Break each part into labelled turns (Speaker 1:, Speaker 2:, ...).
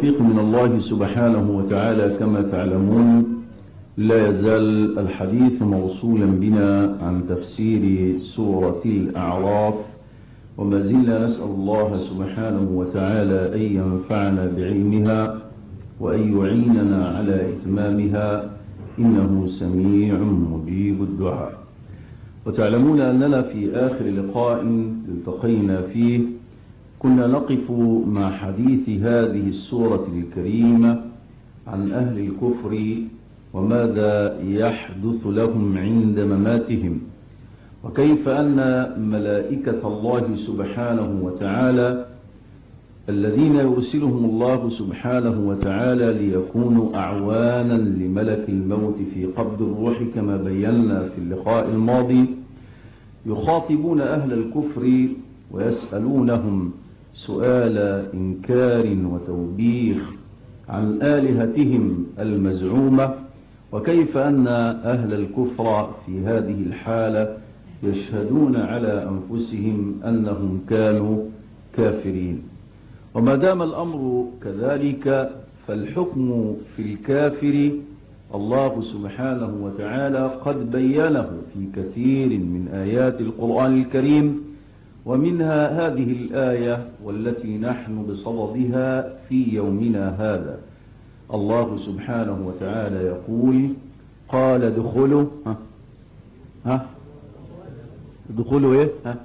Speaker 1: بالتوفيق من الله سبحانه وتعالى كما تعلمون لا يزال الحديث موصولا بنا عن تفسير سورة الأعراف وما زلنا نسأل الله سبحانه وتعالى أن ينفعنا بعلمها وأن يعيننا على إتمامها إنه سميع مجيب الدعاء وتعلمون أننا في آخر لقاء التقينا فيه كنا نقف مع حديث هذه السورة الكريمة عن أهل الكفر وماذا يحدث لهم عند مماتهم وكيف أن ملائكة الله سبحانه وتعالى الذين يرسلهم الله سبحانه وتعالى ليكونوا أعوانا لملك الموت في قبض الروح كما بينا في اللقاء الماضي يخاطبون أهل الكفر ويسألونهم سؤال إنكار وتوبيخ عن آلهتهم المزعومة وكيف أن أهل الكفر في هذه الحالة يشهدون على أنفسهم أنهم كانوا كافرين وما دام الأمر كذلك فالحكم في الكافر الله سبحانه وتعالى قد بينه في كثير من آيات القرآن الكريم ومنها هذه الآية والتي نحن بصددها في يومنا هذا الله سبحانه وتعالى يقول قال ادخلوا ها ها ادخلوا ايه ها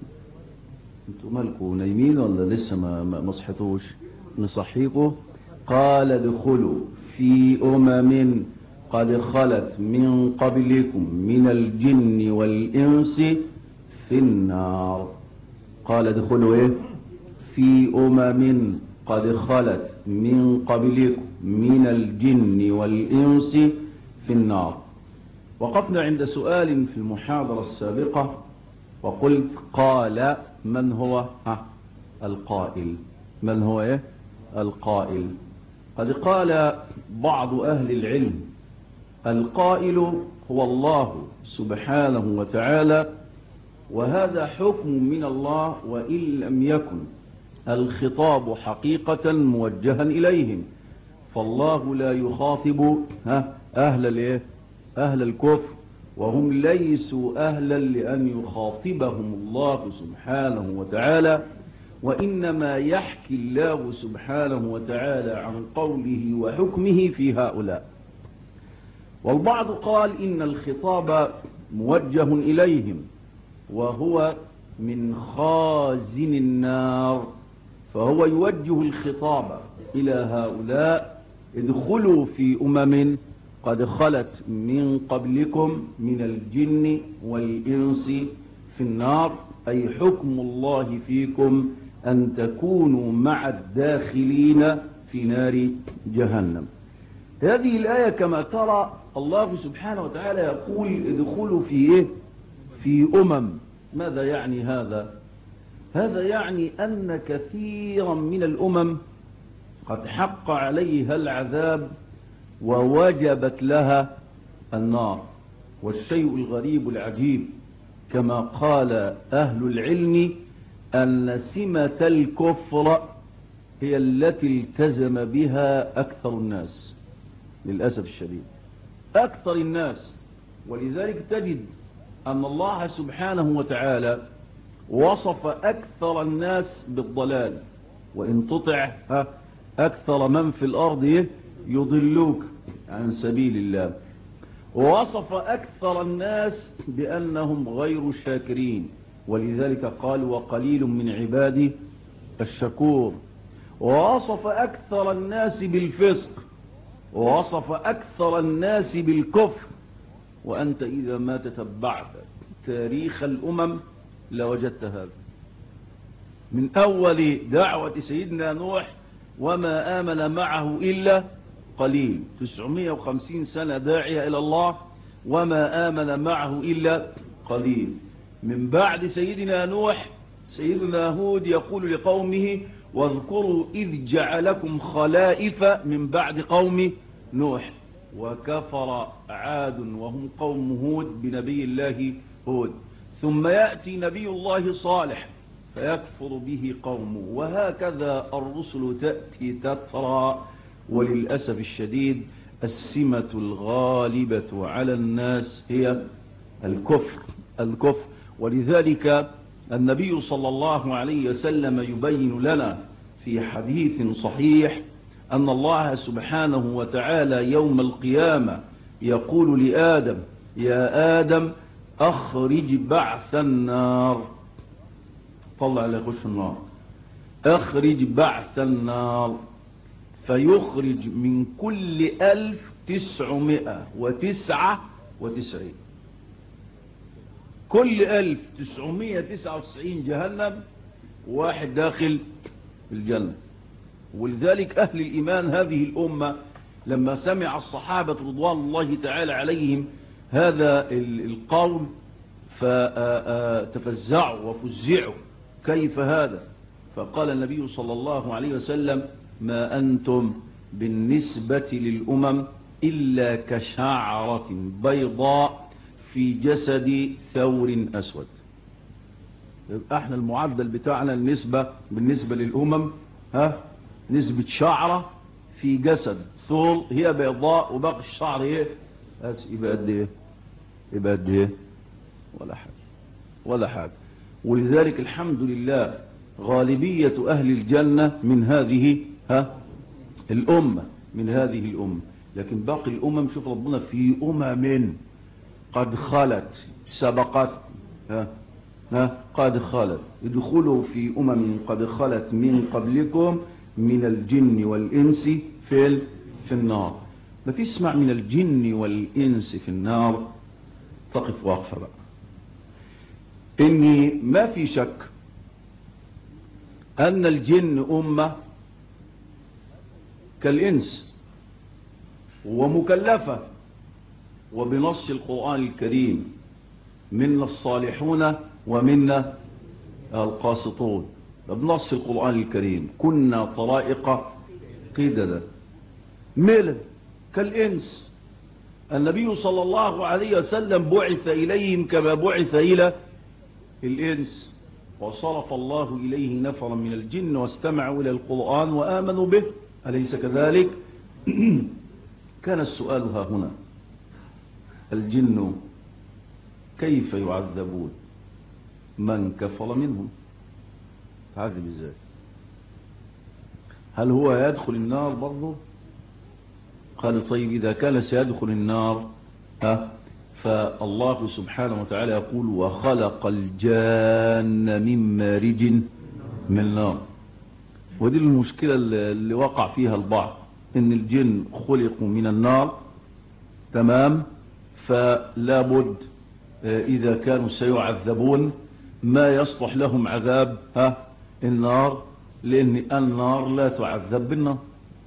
Speaker 1: انتوا مالكوا نايمين ولا لسه ما ما صحتوش نصحيكوا قال ادخلوا في امم قد خلت من قبلكم من الجن والانس في النار قال ادخلوا ايه في امم قد خلت من قبلكم من الجن والانس في النار وقفنا عند سؤال في المحاضرة السابقة وقلت قال من هو ها القائل من هو ايه القائل قد قال بعض اهل العلم القائل هو الله سبحانه وتعالى وهذا حكم من الله وإن لم يكن الخطاب حقيقة موجها إليهم فالله لا يخاطب ها أهل الايه أهل الكفر وهم ليسوا أهلا لأن يخاطبهم الله سبحانه وتعالى وإنما يحكي الله سبحانه وتعالى عن قوله وحكمه في هؤلاء والبعض قال إن الخطاب موجه إليهم وهو من خازن النار فهو يوجه الخطاب إلى هؤلاء ادخلوا في أمم قد خلت من قبلكم من الجن والإنس في النار أي حكم الله فيكم أن تكونوا مع الداخلين في نار جهنم هذه الآية كما ترى الله سبحانه وتعالى يقول ادخلوا في إيه في أمم ماذا يعني هذا هذا يعني أن كثيرا من الأمم قد حق عليها العذاب ووجبت لها النار والشيء الغريب العجيب كما قال أهل العلم أن سمة الكفر هي التي التزم بها أكثر الناس للأسف الشديد أكثر الناس ولذلك تجد أن الله سبحانه وتعالى وصف أكثر الناس بالضلال وإن تطع أكثر من في الأرض يضلوك عن سبيل الله ووصف أكثر الناس بأنهم غير شاكرين ولذلك قال وقليل من عبادي الشكور ووصف أكثر الناس بالفسق ووصف أكثر الناس بالكفر وأنت إذا ما تتبعت تاريخ الأمم لوجدت هذا من أول دعوة سيدنا نوح وما آمن معه إلا قليل 950 سنة داعية إلى الله وما آمن معه إلا قليل من بعد سيدنا نوح سيدنا هود يقول لقومه واذكروا إذ جعلكم خلائف من بعد قوم نوح وكفر عاد وهم قوم هود بنبي الله هود ثم يأتي نبي الله صالح فيكفر به قومه وهكذا الرسل تأتي تترى وللأسف الشديد السمة الغالبة على الناس هي الكفر الكفر ولذلك النبي صلى الله عليه وسلم يبين لنا في حديث صحيح أن الله سبحانه وتعالى يوم القيامة يقول لآدم يا آدم أخرج بعث النار طلع على يخش النار أخرج بعث النار فيخرج من كل ألف تسعمائة وتسعة وتسعين كل ألف تسعمائة تسعة وتسعين جهنم واحد داخل الجنة ولذلك أهل الإيمان هذه الأمة لما سمع الصحابة رضوان الله تعالى عليهم هذا القول فتفزعوا وفزعوا كيف هذا فقال النبي صلى الله عليه وسلم ما أنتم بالنسبة للأمم إلا كشعرة بيضاء في جسد ثور أسود يبقى احنا المعدل بتاعنا النسبة بالنسبة للأمم ها نسبة شعرة في جسد ثور هي بيضاء وباقي الشعر ايه يبقى قد ايه يبقى قد ايه ولا حاجة ولا حاجة ولذلك الحمد لله غالبية أهل الجنة من هذه ها الأمة من هذه الأمة لكن باقي الأمم شوف ربنا في أمم قد خلت سبقت ها ها قد خلت ادخلوا في أمم قد خلت من قبلكم من الجن والإنس في في النار ما تسمع من الجن والإنس في النار تقف واقفة بقى إني ما في شك أن الجن أمة كالإنس ومكلفة وبنص القرآن الكريم منا الصالحون ومنا القاسطون بنص القرآن الكريم كنا طرائق قددا ميلا كالإنس النبي صلى الله عليه وسلم بعث إليهم كما بعث إلى الإنس وصرف الله إليه نفرا من الجن واستمعوا إلى القرآن وآمنوا به أليس كذلك كان السؤال ها هنا الجن كيف يعذبون من كفر منهم تعذب ازاي هل هو يدخل النار برضه قال طيب إذا كان سيدخل النار ها فالله سبحانه وتعالى يقول وخلق الجان من مارج من نار ودي المشكلة اللي وقع فيها البعض ان الجن خلقوا من النار تمام فلا بد اذا كانوا سيعذبون ما يصلح لهم عذاب ها النار لان النار لا تعذب بالنار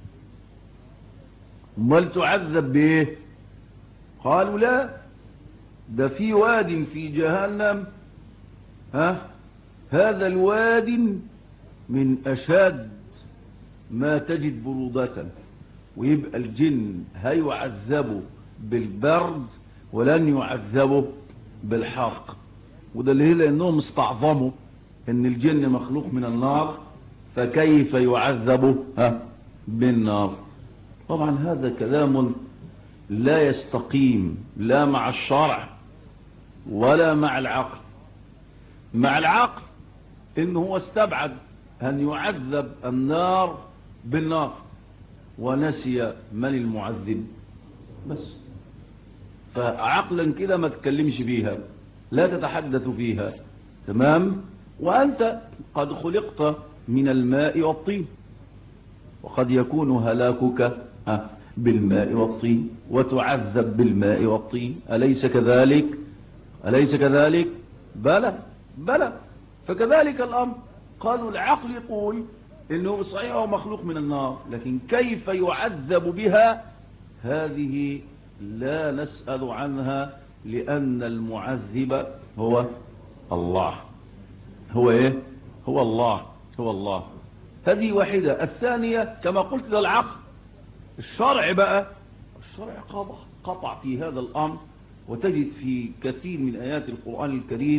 Speaker 1: بل تعذب بايه قالوا لا ده في واد في جهنم ها هذا الواد من أشد ما تجد برودة ويبقى الجن هيعذبوا بالبرد ولن يعذبوا بالحرق وده اللي هي لأنهم استعظموا ان الجن مخلوق من النار فكيف يعذبوا ها بالنار طبعا هذا كلام لا يستقيم لا مع الشرع ولا مع العقل مع العقل انه هو استبعد ان يعذب النار بالنار ونسي من المعذب بس فعقلا كده ما تتكلمش فيها لا تتحدث فيها تمام وأنت قد خلقت من الماء والطين وقد يكون هلاكك بالماء والطين وتعذب بالماء والطين أليس كذلك أليس كذلك بلى بلى فكذلك الأمر قالوا العقل يقول إنه صحيح هو مخلوق من النار لكن كيف يعذب بها هذه لا نسأل عنها لأن المعذب هو الله هو إيه هو الله هو الله هذه واحدة الثانية كما قلت ذا العقل الشرع بقى الشرع قطع, قطع في هذا الأمر وتجد في كثير من آيات القرآن الكريم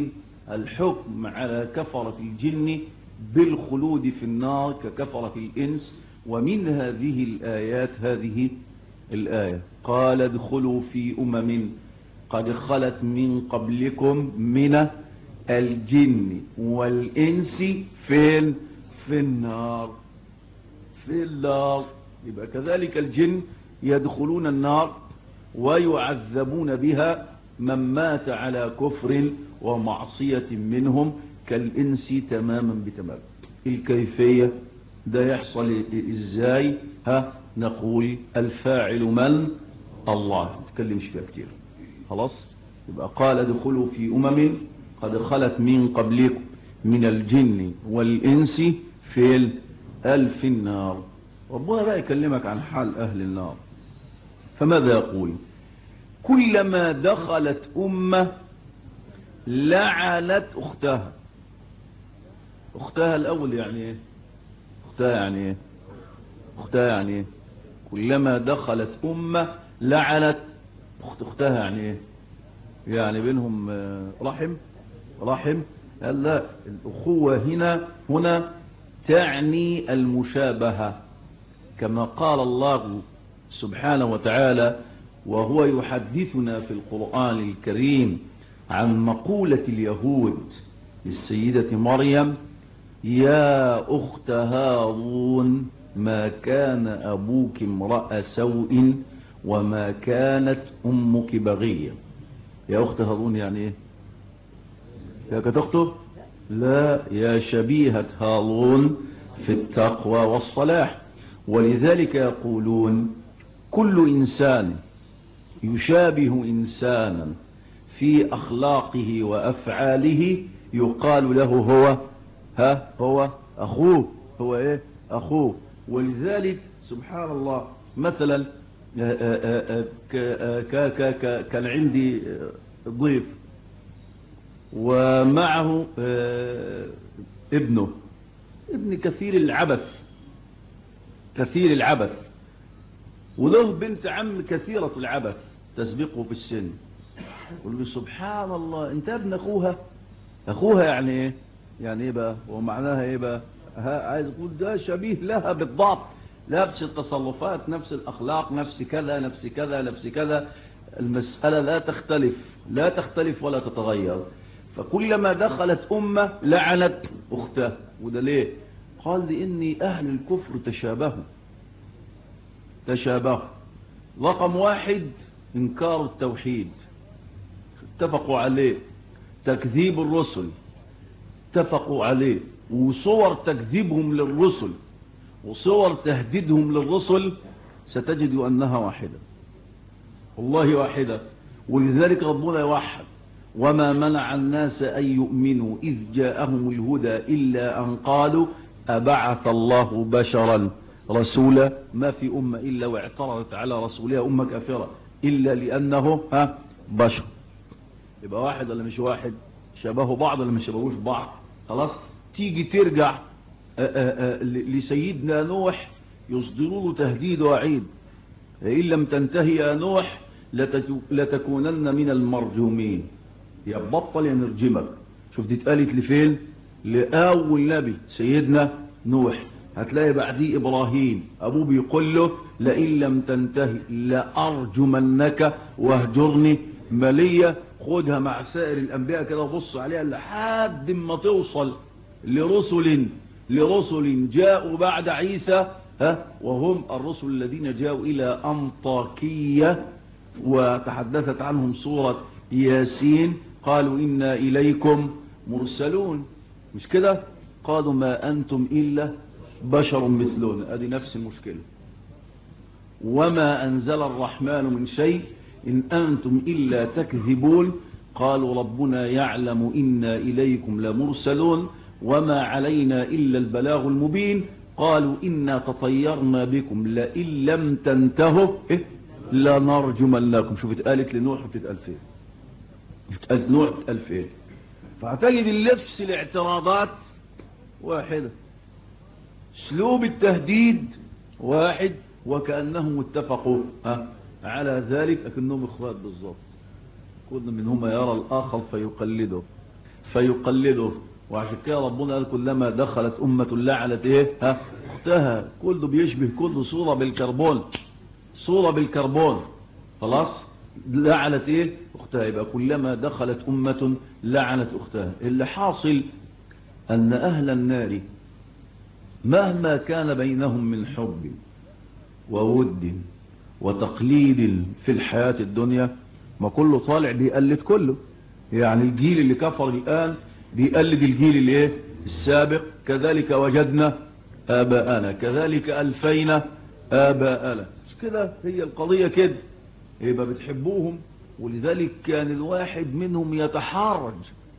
Speaker 1: الحكم على كفرة الجن بالخلود في النار ككفرة الإنس ومن هذه الآيات هذه الآية قال ادخلوا في أمم قد خلت من قبلكم من الجن والإنس فين في النار في النار يبقى كذلك الجن يدخلون النار ويعذبون بها من مات على كفر ومعصية منهم كالإنس تماما بتمام الكيفية ده يحصل ازاي ها نقول الفاعل من الله نتكلمش فيها كتير خلاص يبقى قال ادخلوا في أمم قد خلت من قبلكم من الجن والإنس في الألف النار ربنا بقى يكلمك عن حال أهل النار فماذا يقول كلما دخلت أمة لعنت أختها أختها الأول يعني إيه أختها يعني إيه أختها يعني إيه كلما دخلت أمة لعنت أخت أختها يعني إيه يعني بينهم رحم رحم قال لا الأخوة هنا هنا تعني المشابهة كما قال الله سبحانه وتعالى وهو يحدثنا في القرآن الكريم عن مقولة اليهود للسيدة مريم يا أخت هارون ما كان أبوك امرأ سوء وما كانت أمك بغية يا أخت هارون يعني إيه يا كتخته لا يا شبيهة هارون في التقوى والصلاح ولذلك يقولون كل إنسان يشابه إنسانا في أخلاقه وأفعاله يقال له هو ها هو أخوه هو إيه أخوه ولذلك سبحان الله مثلا كان عندي ضيف ومعه ابنه ابن كثير العبث كثير العبث وله بنت عم كثيرة العبث تسبقه في السن يقول له سبحان الله انت ابن اخوها اخوها يعني ايه يعني ايه بقى ومعناها ايه بقى عايز يقول ده شبيه لها بالضبط نفس التصرفات نفس الاخلاق نفس كذا نفس كذا نفس كذا المسألة لا تختلف لا تختلف ولا تتغير فكلما دخلت أمة لعنت أختها وده ليه قال لإني أهل الكفر تشابهوا تشابهوا رقم واحد إنكار التوحيد اتفقوا عليه تكذيب الرسل اتفقوا عليه وصور تكذيبهم للرسل وصور تهديدهم للرسل ستجد أنها واحدة والله واحدة ولذلك ربنا يوحد وما منع الناس أن يؤمنوا إذ جاءهم الهدى إلا أن قالوا أبعث الله بشرا رسولا ما في أمة إلا واعترضت على رسولها أمة كافرة إلا لأنه ها بشر يبقى واحد ولا مش واحد شبهه بعض ولا مش شبهوش بعض خلاص تيجي ترجع آآ آآ لسيدنا نوح يصدروا له تهديد وعيد إن لم تنتهي يا نوح لتكونن من المرجومين يا بطل يا نرجمك شوف دي اتقالت لفين لأول نبي سيدنا نوح هتلاقي بعديه إبراهيم أبوه بيقول له لئن لم تنتهي لأرجمنك واهجرني مالية خدها مع سائر الأنبياء كده وبص عليها لحد ما توصل لرسل لرسل جاءوا بعد عيسى ها وهم الرسل الذين جاءوا إلى أنطاكية وتحدثت عنهم سورة ياسين قالوا إنا إليكم مرسلون مش كده قالوا ما أنتم إلا بشر مثلنا هذه نفس المشكلة وما أنزل الرحمن من شيء إن أنتم إلا تكذبون قالوا ربنا يعلم إنا إليكم لمرسلون وما علينا إلا البلاغ المبين قالوا إنا تطيرنا بكم لئن لم تنتهوا إيه؟ لنرجمنكم شوف اتقالت لنوح وتتقال فين اتقالت نوح وتتقال فين فاعتقد اللبس الاعتراضات واحدة اسلوب التهديد واحد وكأنهم اتفقوا ها على ذلك لكنهم اخوات بالظبط كل منهما يرى الآخر فيقلده فيقلده وعشان كده ربنا قال كلما دخلت أمة لعنت إيه ها أختها كله بيشبه كله صورة بالكربون صورة بالكربون خلاص لعنت إيه أختها يبقى كلما دخلت أمة لعنت أختها اللي حاصل أن أهل النار مهما كان بينهم من حب وود وتقليد في الحياة الدنيا ما كله طالع بيقلد كله يعني الجيل اللي كفر الآن بيقلد الجيل اللي ايه السابق كذلك وجدنا آباءنا كذلك ألفينا آباءنا كده هي القضية كده يبقى بتحبوهم ولذلك كان الواحد منهم يتحرج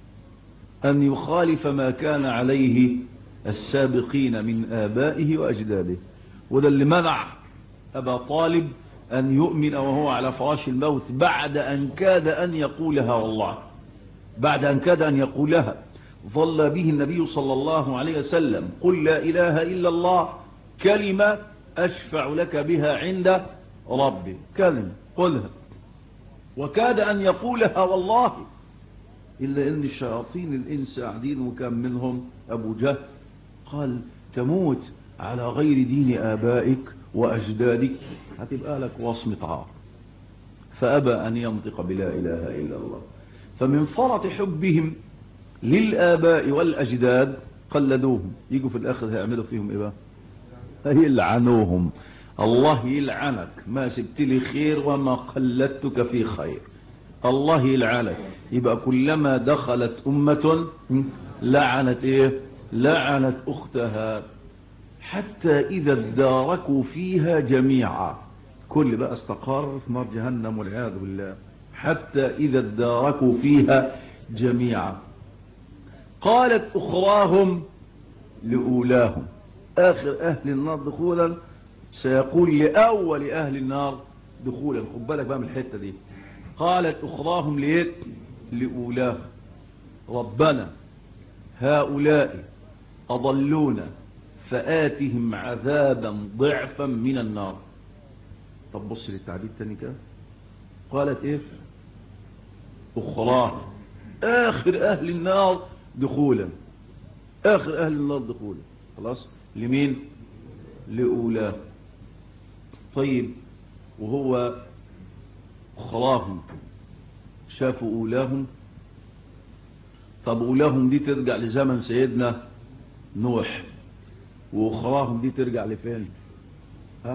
Speaker 1: أن يخالف ما كان عليه السابقين من آبائه وأجداده وده اللي منع أبا طالب أن يؤمن وهو على فراش الموت بعد أن كاد أن يقولها والله بعد أن كاد أن يقولها ظل به النبي صلى الله عليه وسلم قل لا إله إلا الله كلمة أشفع لك بها عند ربي كلمة قلها وكاد أن يقولها والله إلا أن الشياطين الإنس قاعدين وكان منهم أبو جهل قال تموت على غير دين آبائك وأجدادك هتبقى لك وصمة عار فأبى أن ينطق بلا إله إلا الله فمن فرط حبهم للآباء والأجداد قلدوهم يجوا في الآخر هيعملوا فيهم إيه بقى يلعنوهم الله يلعنك ما سبت لي خير وما قلدتك في خير الله يلعنك يبقى كلما دخلت أمة لعنت إيه لعنت أختها حتى إذا اداركوا فيها جميعا كل بقى استقر في نار جهنم والعياذ بالله حتى إذا اداركوا فيها جميعا قالت أخراهم لأولاهم آخر أهل النار دخولا سيقول لأول أهل النار دخولا خد بالك بقى من الحتة دي قالت أخراهم ليه لأولاهم ربنا هؤلاء أضلونا فآتهم عذابا ضعفا من النار طب بص للتعبير تاني كده قالت ايه اخرى اخر اهل النار دخولا اخر اهل النار دخولا خلاص لمين لأولاه طيب وهو اخراهم شافوا اولاهم طب اولاهم دي ترجع لزمن سيدنا نوح واخراهم دي ترجع لفين ها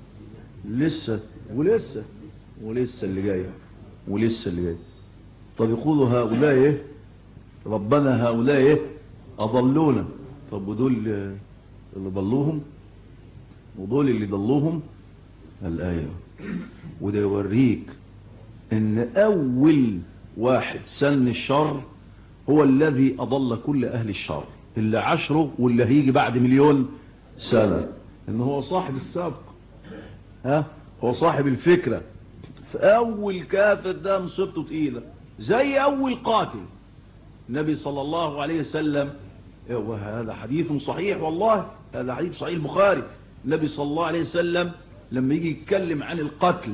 Speaker 1: لسه ولسه ولسه اللي جاي ولسه اللي جاي طب يقولوا هؤلاء ايه ربنا هؤلاء ايه اضلونا طب ودول اللي ضلوهم ودول اللي ضلوهم الآية وده يوريك ان اول واحد سن الشر هو الذي اضل كل اهل الشر اللي عشره واللي هيجي بعد مليون سنة ان هو صاحب السابق ها هو صاحب الفكرة فاول كافر ده مصيبته تقيلة زي اول قاتل النبي صلى الله عليه وسلم وهذا حديث صحيح والله هذا حديث صحيح البخاري النبي صلى الله عليه وسلم لما يجي يتكلم عن القتل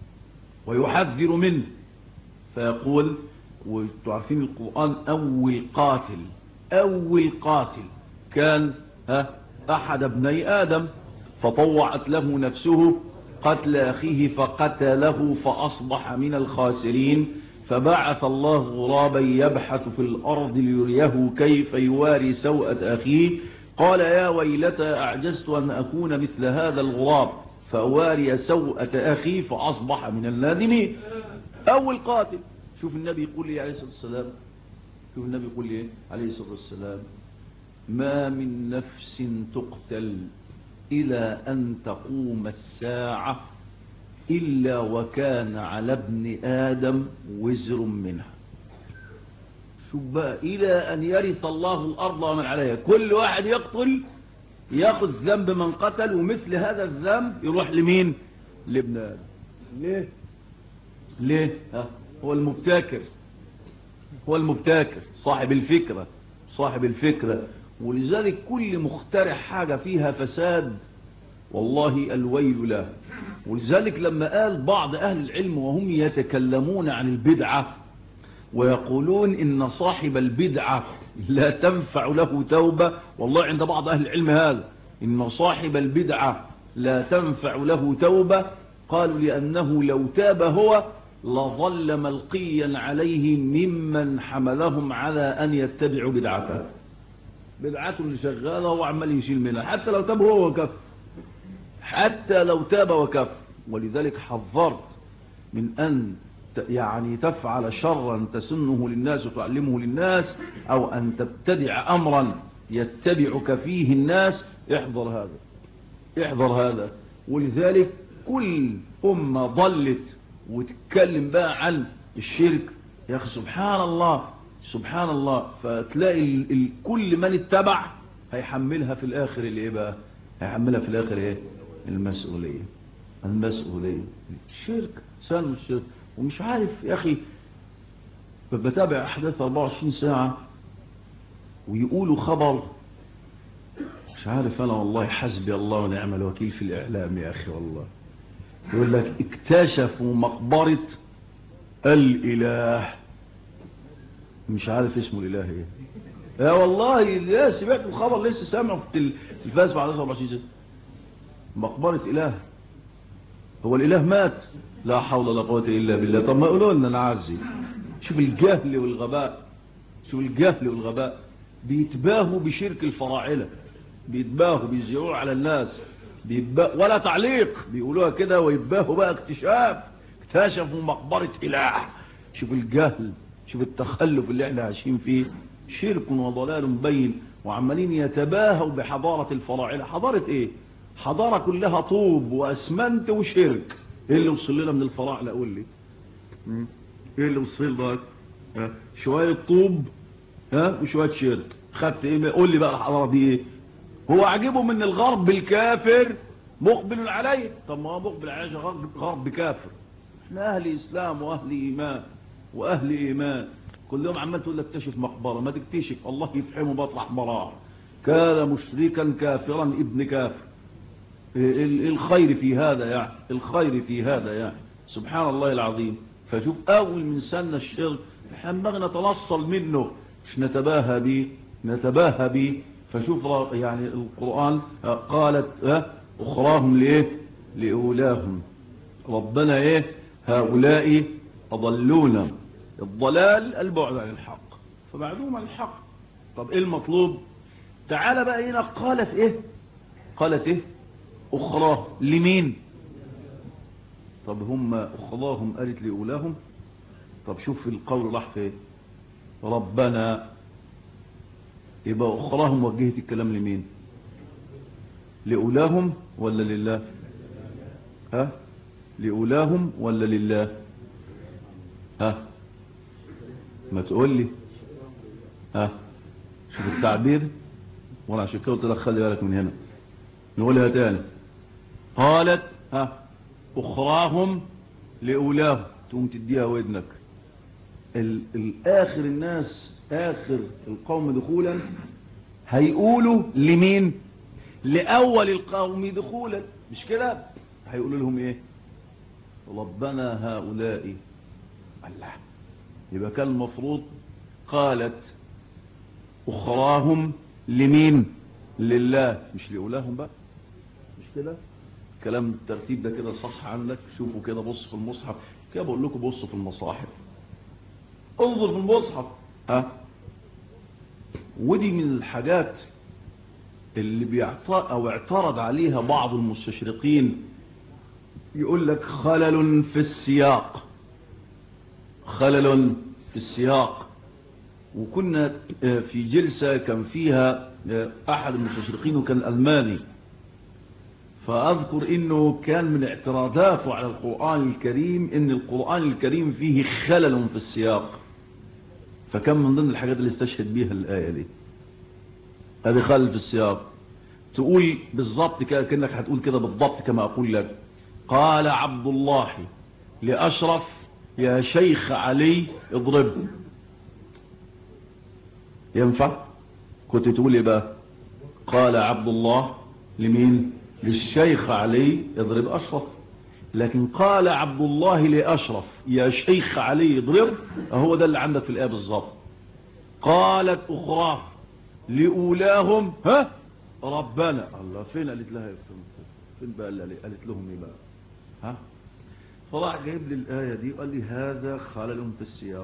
Speaker 1: ويحذر منه فيقول وتعرفين القرآن أول قاتل أول قاتل كان ها أحد ابني آدم فطوعت له نفسه قتل أخيه فقتله فأصبح من الخاسرين فبعث الله غرابا يبحث في الأرض ليريه كيف يواري سوءة أخيه قال يا ويلتى أعجزت أن أكون مثل هذا الغراب فأواري سوءة أخي فأصبح من النادمين أول قاتل شوف النبي يقول لي عليه الصلاة والسلام شوف النبي يقول لي عليه الصلاة والسلام ما من نفس تقتل إلى أن تقوم الساعة إلا وكان على ابن آدم وزر منها شوف بقى إلى أن يرث الله الأرض ومن عليها كل واحد يقتل ياخذ ذنب من قتل ومثل هذا الذنب يروح لمين لابن آدم ليه ليه ها هو المبتكر هو المبتكر صاحب الفكرة صاحب الفكرة ولذلك كل مخترع حاجة فيها فساد والله الويل له ولذلك لما قال بعض أهل العلم وهم يتكلمون عن البدعة ويقولون إن صاحب البدعة لا تنفع له توبة والله عند بعض أهل العلم هذا إن صاحب البدعة لا تنفع له توبة قالوا لأنه لو تاب هو لظل ملقيا عليه ممن حملهم على أن يتبعوا بدعته بدعته اللي شغالة هو عمال يشيل منها حتى لو تاب هو وكف حتى لو تاب وكف ولذلك حذرت من أن يعني تفعل شرا تسنه للناس وتعلمه للناس أو أن تبتدع أمرا يتبعك فيه الناس احذر هذا احذر هذا ولذلك كل أمة ضلت وتتكلم بقى عن الشرك يا أخي سبحان الله سبحان الله فتلاقي ال ال كل من اتبع هيحملها في الآخر اللي ايه بقى هيحملها في الآخر ايه المسؤولية المسؤولية الشرك سن الشرك ومش عارف يا أخي بتابع أحداث 24 ساعة ويقولوا خبر مش عارف أنا والله حسبي الله ونعم الوكيل في الإعلام يا أخي والله يقول لك اكتشفوا مقبرة الإله مش عارف اسمه الإله ايه يا والله لا سمعت الخبر لسه سامعه في التلفاز بعد 24 سنة مقبرة إله هو الإله مات لا حول ولا قوة إلا بالله طب ما يقولوا لنا نعزي شوف الجهل والغباء شوف الجهل والغباء بيتباهوا بشرك الفراعنة بيتباهوا بيزيعوا على الناس بيتباهوا ولا تعليق بيقولوها كده ويتباهوا بقى اكتشاف اكتشفوا مقبرة إله شوف الجهل شوف التخلف اللي احنا عايشين فيه شرك وضلال مبين وعمالين يتباهوا بحضارة الفراعنة حضارة ايه حضارة كلها طوب واسمنت وشرك ايه اللي وصل لنا من الفراعنة قول لي ايه اللي وصل لك شوية طوب ها وشوية شرك خدت ايه قول لي بقى الحضارة دي ايه هو عجبه من الغرب الكافر مقبل عليه طب ما هو مقبل عليه غرب, غرب كافر احنا اهل اسلام واهل ايمان واهل ايمان كلهم عمال تقول لك اكتشف مقبرة ما تكتشف الله يفحمه بطرح مراه كان مشركا كافرا ابن كافر الخير في هذا يعني الخير في هذا يعني سبحان الله العظيم فشوف اول من سن الشرك ينبغي نتنصل منه مش نتباهى به نتباهى به فشوف يعني القرآن قالت أخراهم لإيه لأولاهم ربنا إيه هؤلاء أضلونا الضلال البعد عن الحق فبعدهم عن الحق طب إيه المطلوب تعال بقى هنا قالت إيه قالت إيه أخراه لمين طب هم أخراهم قالت لأولاهم طب شوف القول راح فين ربنا يبقى أخراهم وجهت الكلام لمين لأولاهم ولا لله ها لأولاهم ولا لله ها ما تقول لي ها شوف التعبير وانا عشان كده قلت لك خلي بالك من هنا نقولها تاني قالت ها اخراهم لاولاهم تقوم تديها ودنك الاخر الناس اخر القوم دخولا هيقولوا لمين لاول القوم دخولا مش كده هيقولوا لهم ايه ربنا هؤلاء الله يبقى كان المفروض قالت اخراهم لمين لله مش لاولاهم بقى مش كده كلام الترتيب ده كده صح عندك شوفوا كده بص في المصحف كده بقول لكم بصوا في المصاحف انظر في المصحف ها ودي من الحاجات اللي بيعطى او اعترض عليها بعض المستشرقين يقول لك خلل في السياق خلل في السياق وكنا في جلسة كان فيها احد المستشرقين وكان الماني فاذكر انه كان من اعتراضاته على القرآن الكريم ان القرآن الكريم فيه خلل في السياق فكان من ضمن الحاجات اللي استشهد بيها الآية دي هذه خلل في السياق تقول بالضبط كده كأنك هتقول كده بالضبط كما أقول لك قال عبد الله لأشرف يا شيخ علي اضرب ينفع كنت تقول ايه بقى قال عبد الله لمين للشيخ علي اضرب أشرف لكن قال عبد الله لأشرف يا شيخ علي اضرب هو ده اللي عندك في الآية بالظبط قالت أخرى لأولاهم ها ربنا الله فين قالت لها فين بقى اللي قالت لهم ايه بقى ها فراح جايب لي الآية دي وقال لي هذا خلل في السياق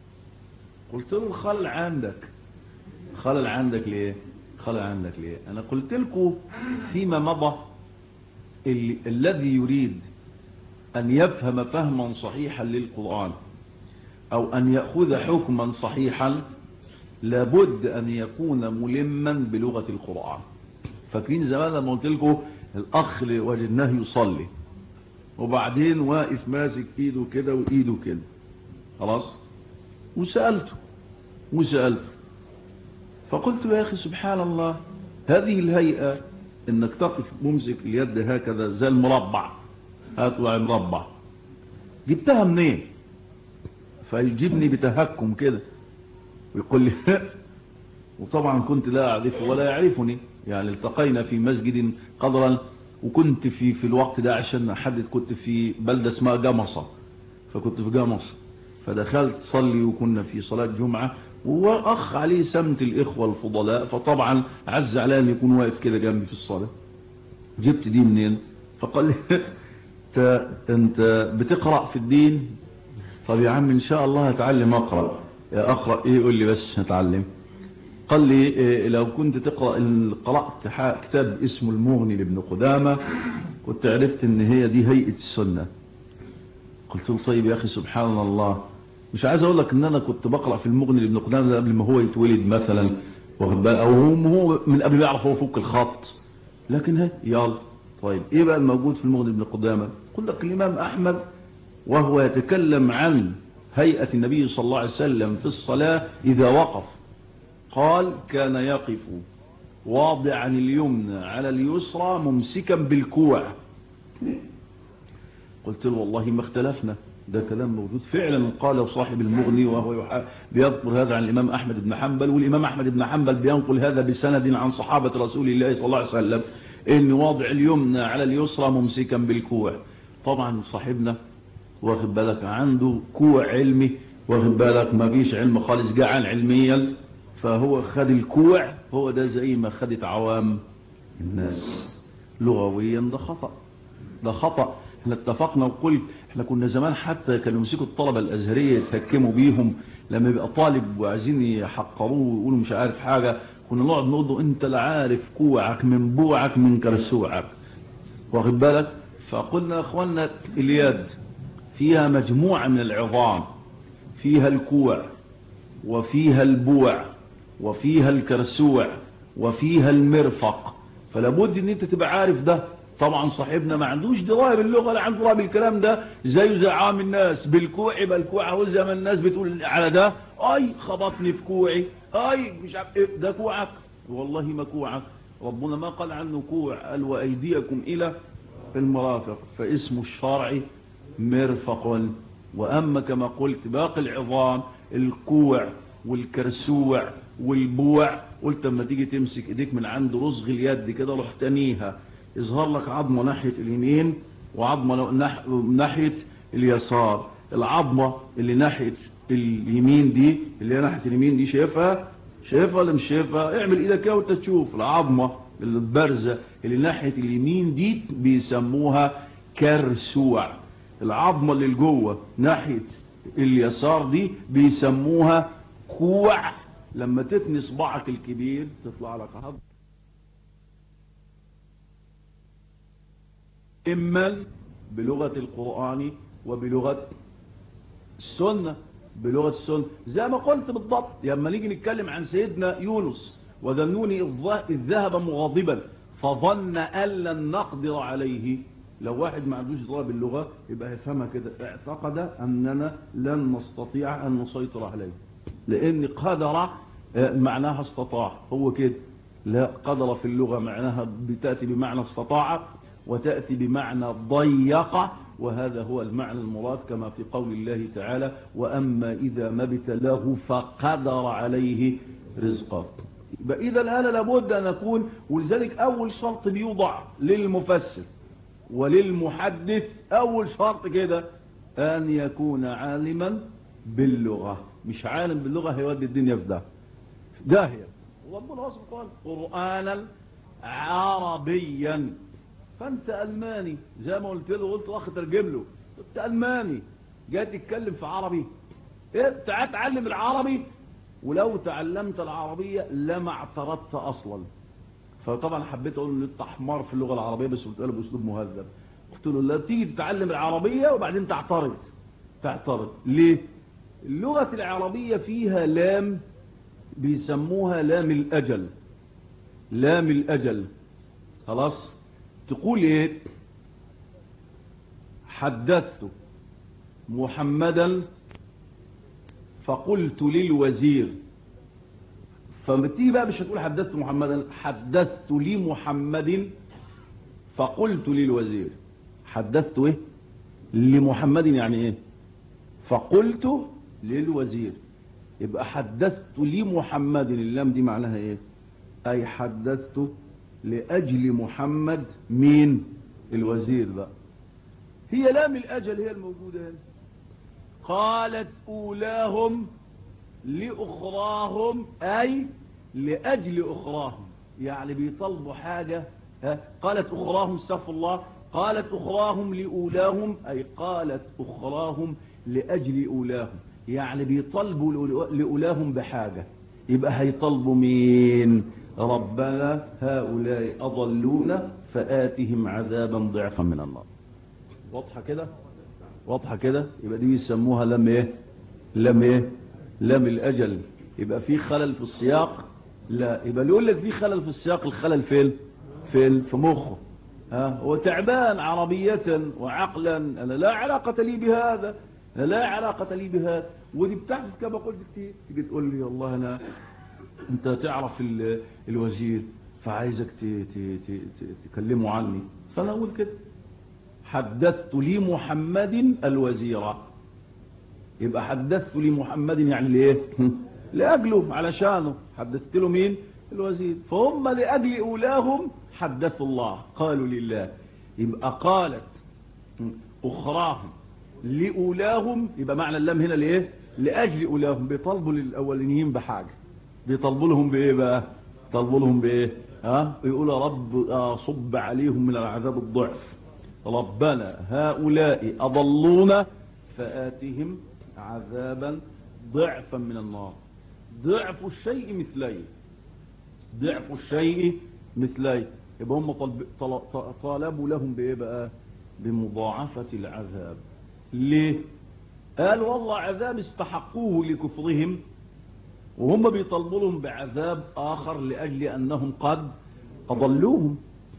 Speaker 1: قلت له الخلل عندك خلل عندك ليه خلل عندك ليه انا قلت لكم فيما مضى ال الذي يريد ان يفهم فهما صحيحا للقرآن او ان يأخذ حكما صحيحا لابد ان يكون ملما بلغة القرآن فاكرين زمان لما قلت لكم الاخ اللي وجدناه يصلي وبعدين واقف ماسك ايده كده وايده كده خلاص وسألته وسألته فقلت له يا أخي سبحان الله هذه الهيئة انك تقف ممسك اليد هكذا زي المربع هاتوا مربع جبتها منين فيجيبني بتهكم كده ويقول لي وطبعا كنت لا أعرفه ولا يعرفني يعني التقينا في مسجد قدرا وكنت في في الوقت ده عشان أحدد كنت في بلدة اسمها جمصة فكنت في جمصة فدخلت صلي وكنا في صلاة جمعة وأخ عليه سمت الإخوة الفضلاء فطبعا عز على أن يكون واقف كده جنبي في الصلاة جبت دي منين فقال لي انت, انت بتقرأ في الدين طب يا عم إن شاء الله هتعلم أقرأ أقرأ إيه يقول لي بس هتعلم قال لي إيه لو كنت تقرأ قرأت كتاب اسمه المغني لابن قدامة كنت عرفت ان هي دي هيئة السنة قلت له طيب يا أخي سبحان الله مش عايز اقول لك ان انا كنت بقرأ في المغني لابن قدامة قبل ما هو يتولد مثلا او هو من قبل ما يعرف هو فوق الخط لكن هي يلا طيب ايه بقى الموجود في المغني لابن قدامة قل لك الامام احمد وهو يتكلم عن هيئة النبي صلى الله عليه وسلم في الصلاة اذا وقف قال كان يقف واضعا اليمنى على اليسرى ممسكا بالكوع قلت له والله ما اختلفنا ده كلام موجود فعلا قال صاحب المغني وهو بيذكر هذا عن الإمام أحمد بن حنبل والإمام أحمد بن حنبل بينقل هذا بسند عن صحابة رسول الله صلى الله عليه وسلم إن واضع اليمنى على اليسرى ممسكا بالكوع طبعا صاحبنا واخد بالك عنده كوع علمي واخد بالك ما فيش علم خالص جعان علميا فهو خد الكوع هو ده زي ما خدت عوام الناس لغويا ده خطأ ده خطأ احنا اتفقنا وقلت احنا كنا زمان حتى كانوا يمسكوا الطلبة الازهرية يتهكموا بيهم لما يبقى طالب وعايزين يحقروه ويقولوا مش عارف حاجة كنا نقعد نقول له انت لا عارف كوعك من بوعك من كرسوعك واخد بالك فقلنا يا اخوانا اليد فيها مجموعة من العظام فيها الكوع وفيها البوع وفيها الكرسوع وفيها المرفق فلابد ان انت تبقى عارف ده طبعا صاحبنا ما عندوش درايه باللغه لا عنده درايه بالكلام ده زيه زي عام الناس بالكوع يبقى الكوع هو زي ما الناس بتقول على ده اي خبطني في كوعي اي مش عارف ايه ده كوعك والله ما كوعك ربنا ما قال عنه كوع قال وايديكم الى المرافق فاسمه الشرعي مرفق واما كما قلت باقي العظام الكوع والكرسوع والبوع قلت اما تيجي تمسك ايديك من عند رزغ اليد كده روح تانيها يظهر لك عظمة ناحية اليمين وعظمة ناحية اليسار العظمة اللي ناحية اليمين دي اللي ناحية اليمين دي شايفها شايفها ولا مش شايفها اعمل ايدك كده وانت تشوف العظمة البارزة اللي ناحية اليمين دي بيسموها كرسوع العظمة اللي جوه ناحية اليسار دي بيسموها كوع لما تتني صباعك الكبير تطلع لك عظم إما بلغة القرآن وبلغة السنة بلغة السنة زي ما قلت بالضبط لما نيجي نتكلم عن سيدنا يونس وذنوني إذ ذهب مغاضبا فظن أن لن نقدر عليه لو واحد ما عندوش ضرب باللغة يبقى يفهمها كده اعتقد أننا لن نستطيع أن نسيطر عليه لأن قدر معناها استطاع هو كده لا قدر في اللغة معناها بتأتي بمعنى استطاع وتأتي بمعنى ضيق وهذا هو المعنى المراد كما في قول الله تعالى وأما إذا ما ابتلاه فقدر عليه رزقه إذا الآن لابد أن نكون ولذلك أول شرط بيوضع للمفسر وللمحدث اول شرط كده ان يكون عالما باللغة مش عالم باللغة هيودي الدنيا في ده داهية وربنا وصف قال قرآنا عربيا فانت الماني زي ما قلت له قلت اخ ترجم له انت الماني جاي تتكلم في عربي ايه تعال تعلم العربي ولو تعلمت العربية لما اعترضت اصلا فطبعا حبيت اقول ان انت حمار في اللغة العربية بس قلت له باسلوب مهذب قلت له لا تيجي تتعلم العربية وبعدين تعترض تعترض ليه اللغة العربية فيها لام بيسموها لام الأجل لام الأجل خلاص تقول ايه حدثت محمدا فقلت للوزير فمتي بقى مش هتقول حدثت محمدا حدثت لمحمد فقلت للوزير حدثت ايه لمحمد يعني ايه فقلت للوزير يبقى حدثت لمحمد اللام دي معناها ايه اي حدثت لاجل محمد مين الوزير بقى هي لام الاجل هي الموجودة هنا قالت اولاهم لاخراهم اي لاجل اخراهم يعني بيطلبوا حاجة ها قالت اخراهم استغفر الله قالت اخراهم لاولاهم اي قالت اخراهم لاجل اولاهم يعني بيطلبوا لأولاهم بحاجة يبقى هيطلبوا مين ربنا هؤلاء أضلونا فآتهم عذابا ضعفا من النار واضحة كده واضحة كده يبقى دي يسموها لم ايه لم ايه لم الأجل يبقى في خلل في السياق لا يبقى اللي يقول لك في خلل في السياق الخلل فين في في مخه ها هو تعبان عربية وعقلا أنا لا علاقة لي بهذا لا علاقة لي بهذا ودي بتحدث كما قلت كتير تيجي تقول لي والله أنا أنت تعرف الوزير فعايزك تكلمه عني فأنا أقول كده حدثت لي محمد الوزير يبقى حدثت لي محمد يعني ليه لأجله علشانه حدثت له مين الوزير فهم لأجل أولاهم حدثوا الله قالوا لله يبقى قالت أخراهم لأولاهم يبقى معنى اللام هنا لإيه لأجل أولاهم بيطلبوا للأولينيين بحاجة بيطلبوا لهم بإيه بقى طلبوا لهم بإيه ها يقول يا رب صب عليهم من العذاب الضعف ربنا هؤلاء أضلونا فآتهم عذابا ضعفا من النار ضعف الشيء مثليه ضعف الشيء مثليه يبقى هم طلب طالبوا لهم بإيه بقى بمضاعفة العذاب ليه قال والله عذاب استحقوه لكفرهم وهم بيطلبوا لهم بعذاب آخر لأجل أنهم قد أضلوهم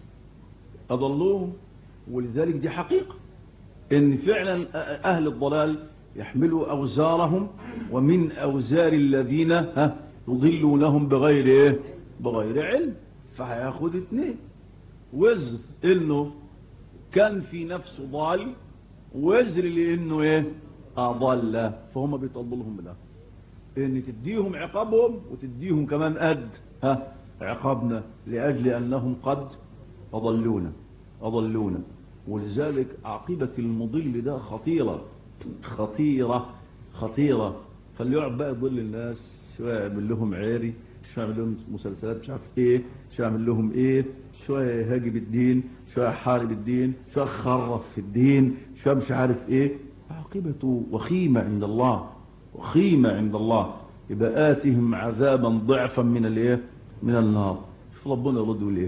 Speaker 1: أضلوهم ولذلك دي حقيقة ان فعلا أهل الضلال يحملوا أوزارهم ومن أوزار الذين ها يضلونهم بغير إيه بغير علم فهياخد اتنين وزر انه كان في نفسه ضال وزر لانه ايه اضل فهم بيطلبوا لهم ده ان تديهم عقابهم وتديهم كمان قد ها عقابنا لاجل انهم قد اضلونا اضلونا ولذلك عاقبة المضل ده خطيرة خطيرة خطيرة فاللي يقعد بقى يضل الناس شوية يعمل لهم عيري شوية يعمل لهم مسلسلات مش عارف ايه شوية يعمل لهم ايه شوية يهاجم الدين شوية يحارب الدين شوية يخرف في الدين شوية مش عارف ايه عاقبته وخيمة عند الله وخيمة عند الله يبقى آتهم عذابا ضعفا من الايه من النار شوف ربنا يرد ايه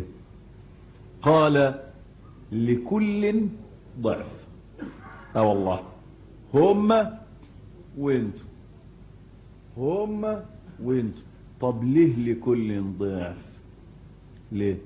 Speaker 1: قال لكل ضعف اه والله هم وانتم هم وانتم طب ليه لكل ضعف ليه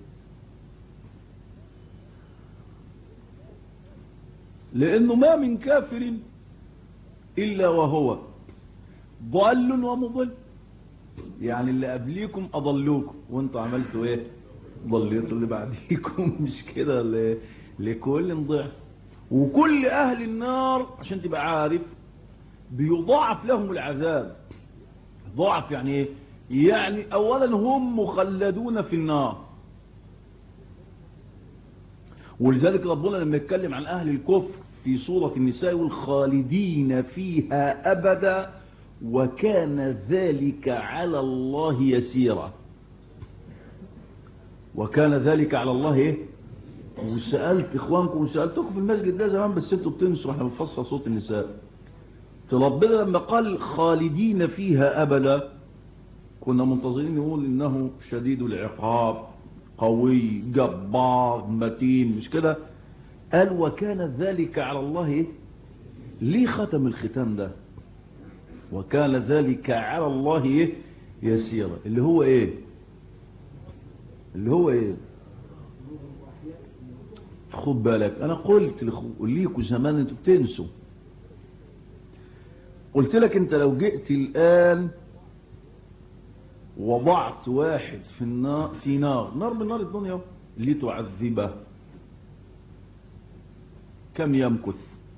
Speaker 1: لانه ما من كافر الا وهو ضال ومضل يعني اللي قبليكم اضلوكم وانتوا عملتوا ايه ضليتوا اللي بعديكم مش كده ليه لكل ضعف وكل اهل النار عشان تبقى عارف بيضاعف لهم العذاب ضعف يعني ايه يعني اولا هم مخلدون في النار ولذلك ربنا لما يتكلم عن أهل الكفر في سورة النساء والخالدين فيها أبدا وكان ذلك على الله يسيرا وكان ذلك على الله ايه وسألت اخوانكم وسألتكم في المسجد ده زمان بس انتوا بتنسوا احنا بنفصل صوت النساء ربنا لما قال خالدين فيها أبدا كنا منتظرين نقول انه شديد العقاب قوي جبار متين مش كده قال وكان ذلك على الله ايه ليه ختم الختام ده وكان ذلك على الله ايه يسيرا اللي هو ايه اللي هو ايه خد بالك انا قلت ليكوا زمان انتوا بتنسوا قلت لك انت لو جئت الان وضعت واحد في النار في نار نار من نار الدنيا لتعذبه كم يمكث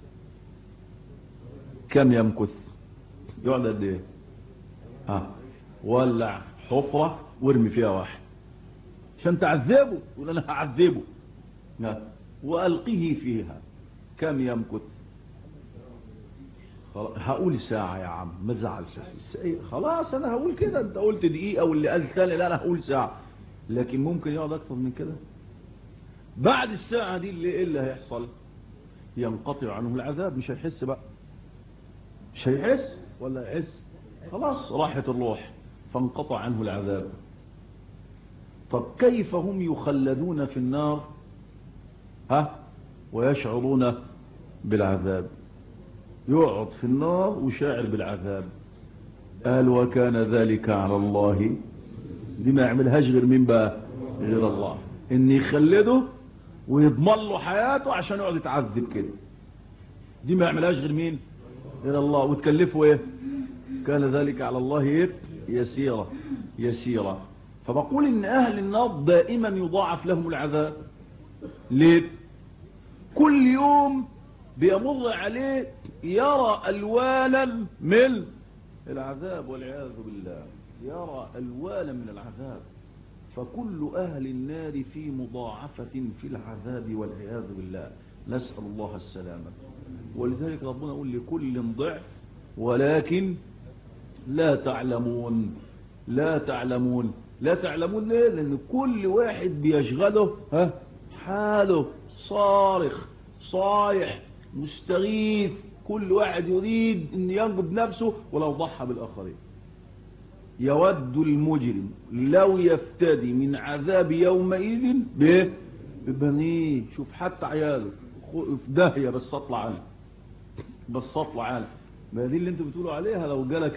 Speaker 1: كم يمكث يقعد قد ايه ها ولع حفرة وارمي فيها واحد عشان تعذبه يقول انا هعذبه والقيه فيها كم يمكث هقول ساعة يا عم ما تزعلش خلاص انا هقول كده انت قلت دقيقة واللي قال ثاني لا انا هقول ساعة لكن ممكن يقعد اكتر من كده بعد الساعة دي اللي ايه اللي هيحصل ينقطع عنه العذاب مش هيحس بقى مش هيحس ولا يحس خلاص راحت الروح فانقطع عنه العذاب طب كيف هم يخلدون في النار ها ويشعرون بالعذاب يقعد في النار وشاعر بالعذاب قال وكان ذلك على الله دي ما يعملهاش غير مين بقى غير الله ان يخلده ويضمن له حياته عشان يقعد يتعذب كده دي ما يعملهاش غير مين غير الله وتكلفه ايه كان ذلك على الله ايه يسيرا يسيرا فبقول ان اهل النار دائما يضاعف لهم العذاب ليه كل يوم بيمر عليه يرى الوانا من العذاب والعياذ بالله يرى الوانا من العذاب فكل أهل النار في مضاعفة في العذاب والعياذ بالله نسأل الله السلامة ولذلك ربنا يقول لكل ضعف ولكن لا تعلمون لا تعلمون لا تعلمون ليه لأن كل واحد بيشغله ها حاله صارخ صايح مستغيث كل واحد يريد ان ينجو بنفسه ولو ضحى بالآخرين يود المجرم لو يفتدي من عذاب يومئذ ببنيه شوف حتى عياله في داهية بس اطلع عنه بس اطلع عنه ما دي اللي انتوا بتقولوا عليها لو جالك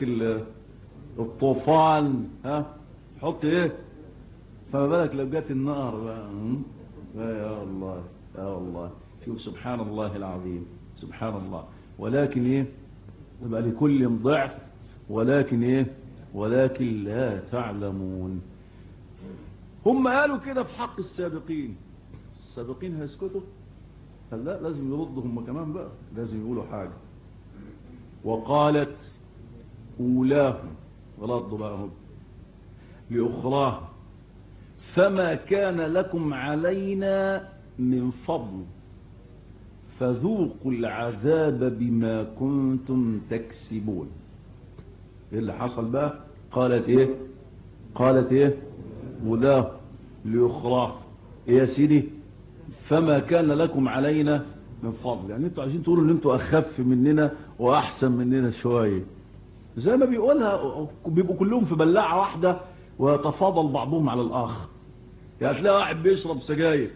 Speaker 1: الطوفان ها حط ايه فما بالك لو جات النار بقى يا الله يا الله شوف سبحان الله العظيم سبحان الله ولكن ايه يبقى لكل ضعف ولكن ايه ولكن لا تعلمون هم قالوا كده في حق السابقين السابقين هيسكتوا قال لا لازم يردوا هم كمان بقى لازم يقولوا حاجة وقالت أولاهم ردوا بقى هم لأخراهم فما كان لكم علينا من فضل فذوقوا العذاب بما كنتم تكسبون ايه اللي حصل بقى قالت ايه قالت ايه ولاه ليخراه ايه يا سيدي فما كان لكم علينا من فضل يعني انتوا عايزين تقولوا ان انتوا اخف مننا واحسن مننا شوية زي ما بيقولها بيبقوا كلهم في بلاعة واحدة ويتفاضل بعضهم على الاخر يعني تلاقي واحد بيشرب سجاير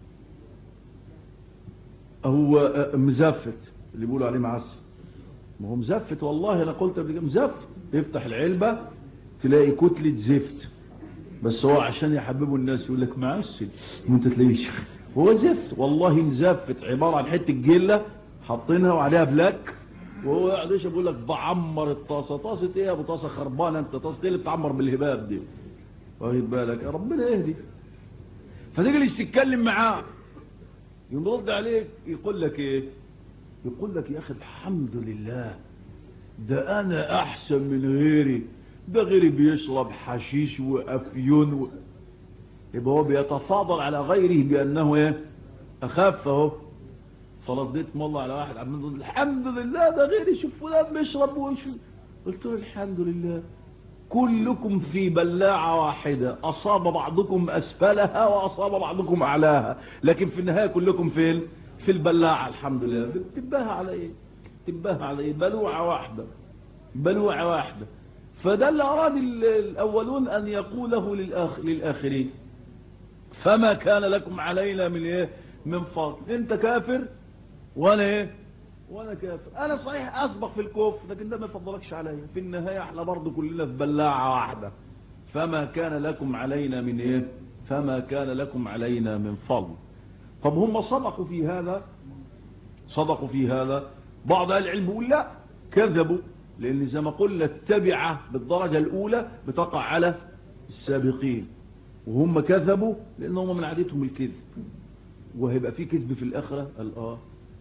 Speaker 1: هو مزفت اللي بيقولوا عليه معسل ما هو مزفت والله انا قلت قبل كده مزفت يفتح العلبة تلاقي كتلة زفت بس هو عشان يحببوا الناس يقول لك معسل وانت تلاقيش هو زفت والله مزفت عبارة عن حتة جلة حاطينها وعليها بلاك وهو قاعد يشرب يقول لك بعمر الطاسة طاسة ايه يا ابو طاسة خربانة انت طاسة ايه اللي بتعمر بالهباب دي واخد بالك يا ربنا يهدي فتجلس تتكلم معاه يرد عليك يقول لك ايه يقول لك يا اخي الحمد لله ده انا احسن من غيري ده غيري بيشرب حشيش وافيون و... يبقى هو بيتفاضل على غيره بانه ايه اخف اهو فرديت والله على واحد عمال يقول الحمد لله ده غيري شوف فلان بيشرب ويشرب قلت له الحمد لله كلكم في بلاعة واحدة أصاب بعضكم أسفلها وأصاب بعضكم أعلاها لكن في النهاية كلكم فين في البلاعة الحمد لله بتباها على إيه بتباها على إيه بلوعة واحدة بلوعة واحدة فده اللي أراد الأولون أن يقوله للآخ للآخرين فما كان لكم علينا من إيه من فضل أنت كافر وأنا إيه وانا كافر انا صحيح اسبق في الكفر لكن ده ما يفضلكش عليا في النهاية احنا برضه كلنا في بلاعة واحدة فما كان لكم علينا من ايه فما كان لكم علينا من فضل طب هم صدقوا في هذا صدقوا في هذا بعض اهل العلم يقول لا كذبوا لان زي ما قلنا التبعة بالدرجة الاولى بتقع على السابقين وهم كذبوا لانهم من عادتهم الكذب وهيبقى في كذب في الاخرة قال اه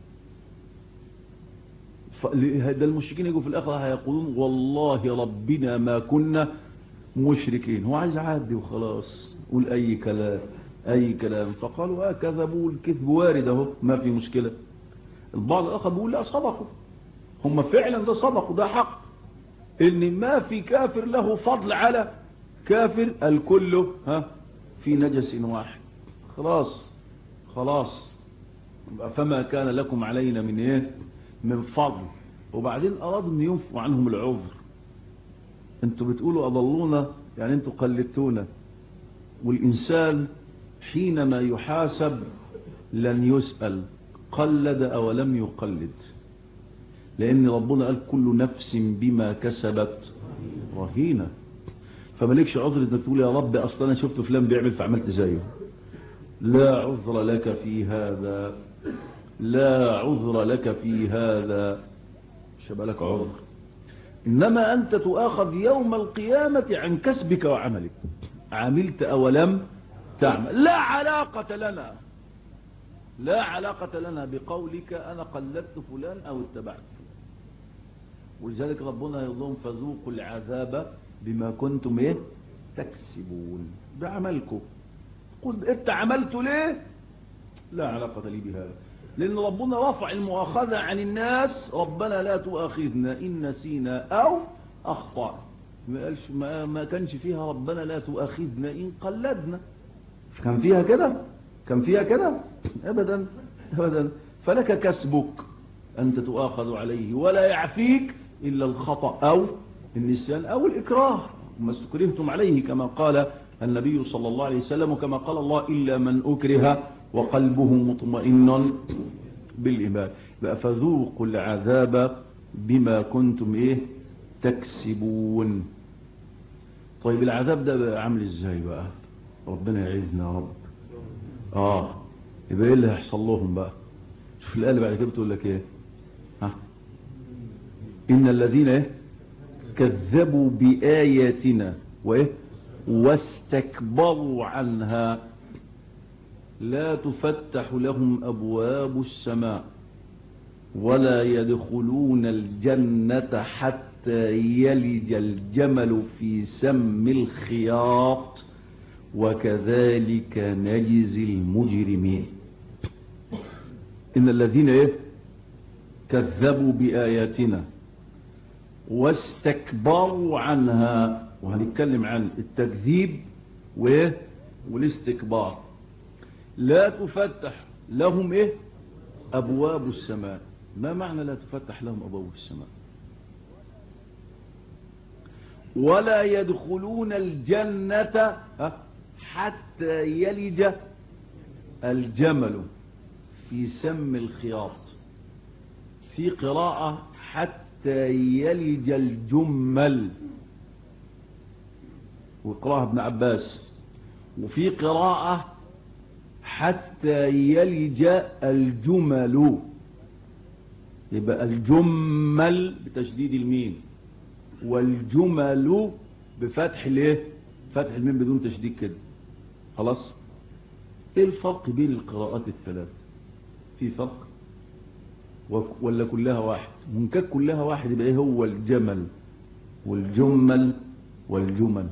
Speaker 1: ده المشركين يجوا في الآخرة هيقولون والله ربنا ما كنا مشركين هو عايز عادي وخلاص قول أي كلام أي كلام فقالوا آه كذبوا الكذب وارد اهو ما في مشكلة البعض الآخر بيقول لا صدقوا هم فعلا ده صدقوا ده حق ان ما في كافر له فضل على كافر الكل ها في نجس واحد خلاص خلاص فما كان لكم علينا من ايه من فضل وبعدين أرادوا أن ينفوا عنهم العذر انتوا بتقولوا أضلونا يعني انتوا قلدتونا والإنسان حينما يحاسب لن يسأل قلد أو لم يقلد لأن ربنا قال كل نفس بما كسبت رهينة فمالكش عذر انك تقول يا رب أصلا أنا شفت فلان بيعمل فعملت زيه لا عذر لك في هذا لا عذر لك في هذا شبه لك عذر إنما أنت تؤاخذ يوم القيامة عن كسبك وعملك عملت أو لم تعمل لا علاقة لنا لا علاقة لنا بقولك أنا قلدت فلان أو اتبعت فلان ولذلك ربنا يظلم فذوقوا العذاب بما كنتم ايه تكسبون بعملكم قل انت عملت ليه لا علاقة لي بهذا لأن ربنا رفع المؤاخذة عن الناس ربنا لا تؤاخذنا إن نسينا أو أخطأ ما, قالش ما, ما كانش فيها ربنا لا تؤاخذنا إن قلدنا كان فيها كده كان فيها كده أبدا أبدا فلك كسبك أنت تؤاخذ عليه ولا يعفيك إلا الخطأ أو النسيان أو الإكراه ما استكرهتم عليه كما قال النبي صلى الله عليه وسلم وكما قال الله إلا من أكره وقلبه مطمئن بالإيمان بقى فذوقوا العذاب بما كنتم إيه تكسبون طيب العذاب ده بقى عامل إزاي بقى ربنا يعيذنا يا رب آه يبقى إيه اللي هيحصل لهم بقى شوف الآية بعد كده بتقول لك إيه ها إن الذين إيه كذبوا بآياتنا وإيه واستكبروا عنها لا تفتح لهم أبواب السماء ولا يدخلون الجنة حتى يلج الجمل في سم الخياط وكذلك نجزي المجرمين إن الذين إيه كذبوا بآياتنا واستكبروا عنها وهنتكلم عن التكذيب والاستكبار لا تفتح لهم ايه ابواب السماء ما معنى لا تفتح لهم ابواب السماء ولا يدخلون الجنة حتى يلج الجمل في سم الخياط في قراءة حتى يلج الجمل وقراءة ابن عباس وفي قراءة حتى يلج الجمل يبقى الجمل بتشديد الميم والجمل بفتح الايه فتح الميم بدون تشديد كده خلاص ايه الفرق بين القراءات الثلاث في فرق ولا كلها واحد ممكن كلها واحد يبقى ايه هو الجمل والجمل والجمل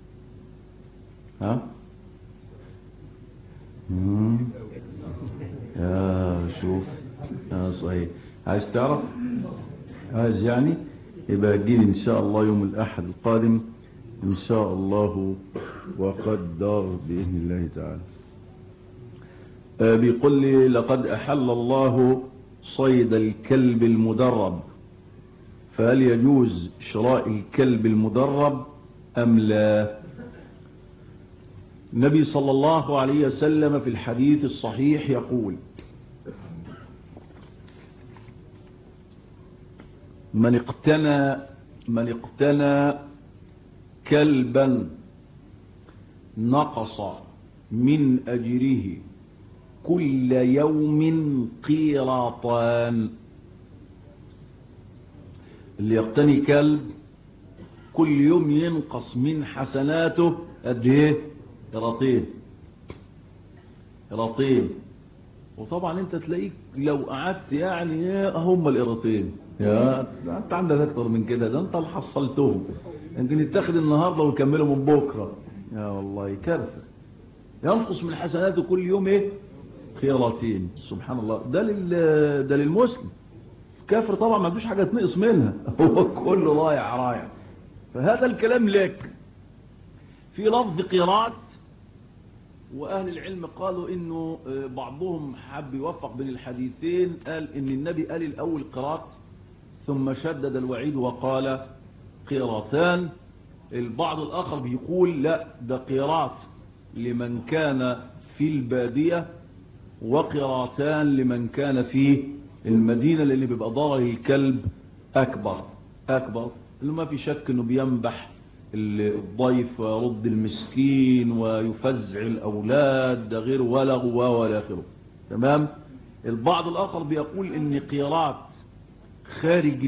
Speaker 1: ها يا شوف يا صحيح عايز تعرف عايز يعني يبقى جيل ان شاء الله يوم الاحد القادم ان شاء الله وقدر باذن الله تعالى بيقول لي لقد احل الله صيد الكلب المدرب فهل يجوز شراء الكلب المدرب ام لا النبي صلى الله عليه وسلم في الحديث الصحيح يقول من اقتنى من اقتنى كلبا نقص من أجره كل يوم قيراطان اللي يقتني كلب كل يوم ينقص من حسناته قد ايه قراطين قراطين وطبعا انت تلاقيك لو قعدت يعني هم القراطين يا انت عندك اكتر من كده ده انت اللي حصلتهم يمكن يتاخد النهارده ويكملوا من بكره يا والله كارثه ينقص من حسناته كل يوم ايه خيراتين سبحان الله ده لل ده للمسلم كافر طبعا ما عندوش حاجه تنقص منها هو كله رايح رايح فهذا الكلام لك في لفظ قيرات واهل العلم قالوا انه بعضهم حب يوفق بين الحديثين قال ان النبي قال الاول قيرات ثم شدد الوعيد وقال قيراتان البعض الاخر بيقول لا ده قيرات لمن كان في البادية وقيراتان لمن كان في المدينة لان بيبقى ضرر الكلب اكبر اكبر اللي ما في شك انه بينبح الضيف ويرد المسكين ويفزع الاولاد ده غير ولغ ولا اخره تمام البعض الاخر بيقول ان قيرات خارج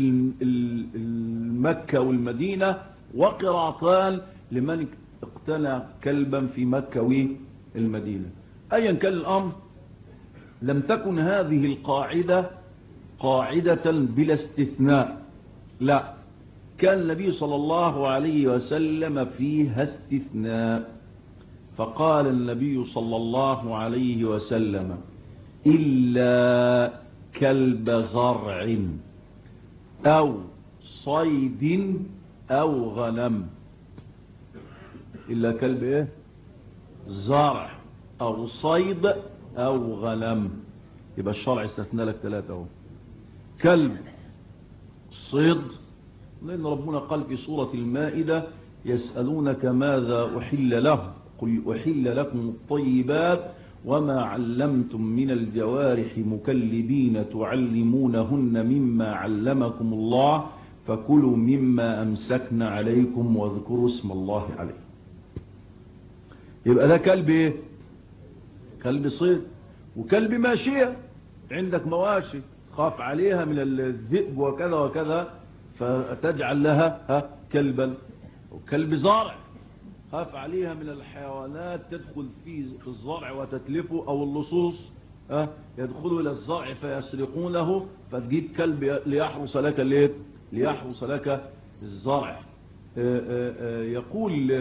Speaker 1: المكة والمدينة وقراطان لمن اقتنى كلبا في مكة والمدينة ايا كان الامر لم تكن هذه القاعدة قاعدة بلا استثناء لا كان النبي صلى الله عليه وسلم فيها استثناء فقال النبي صلى الله عليه وسلم إلا كلب زرع أو صيد أو غنم إلا كلب إيه زرع أو صيد أو غنم يبقى الشرع استثنى لك ثلاثة أهو كلب صيد لأن ربنا قال في سورة المائدة يسألونك ماذا أحل له قل أحل لكم الطيبات وما علمتم من الجوارح مكلبين تعلمونهن مما علمكم الله فكلوا مما أمسكن عليكم واذكروا اسم الله عليه يبقى ده كلب ايه كلب صيد وكلب ماشية عندك مواشي خاف عليها من الذئب وكذا وكذا فتجعل لها ها كلبا وكلب زارع خاف عليها من الحيوانات تدخل في الزرع وتتلفه او اللصوص ها يدخلوا الى الزرع فيسرقونه فتجيب كلب ليحرس لك الايه ليحرس لك الزرع يقول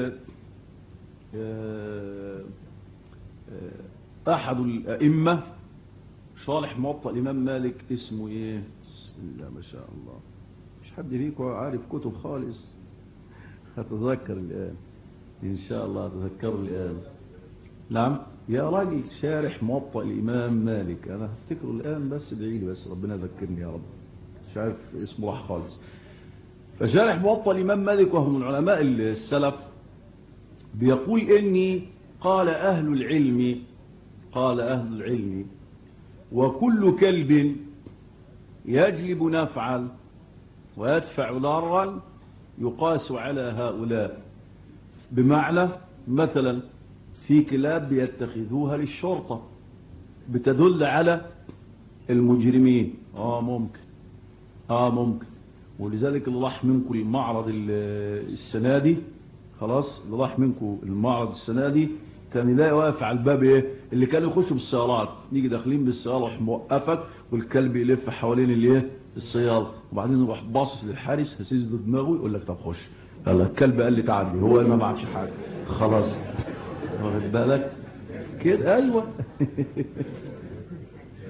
Speaker 1: احد الائمه صالح موطأ الامام مالك اسمه ايه بسم الله ما شاء الله مش حد فيكم عارف كتب خالص هتذكر الان ان شاء الله هتذكر الان نعم يا راجل شارح موطأ الامام مالك انا هفتكره الان بس ادعي لي بس ربنا يذكرني يا رب مش عارف اسمه راح خالص فشارح موطأ الامام مالك وهو من علماء السلف بيقول اني قال اهل العلم قال اهل العلم وكل كلب يجلب نفعا ويدفع ضرا يقاس على هؤلاء بمعنى مثلا في كلاب يتخذوها للشرطة بتدل على المجرمين اه ممكن اه ممكن ولذلك اللي راح منكم المعرض السنة دي خلاص اللي راح منكم المعرض السنة دي كان يلاقي واقف على الباب ايه اللي كانوا يخشوا بالسيارات نيجي داخلين بالسيارة يروح موقفك والكلب يلف حوالين الايه السيارة وبعدين يروح باصص للحارس هسيز له دماغه يقول لك طب خش يلا الكلب قال لي تعدي هو ما معكش حاجة خلاص واخد بالك كده ايوه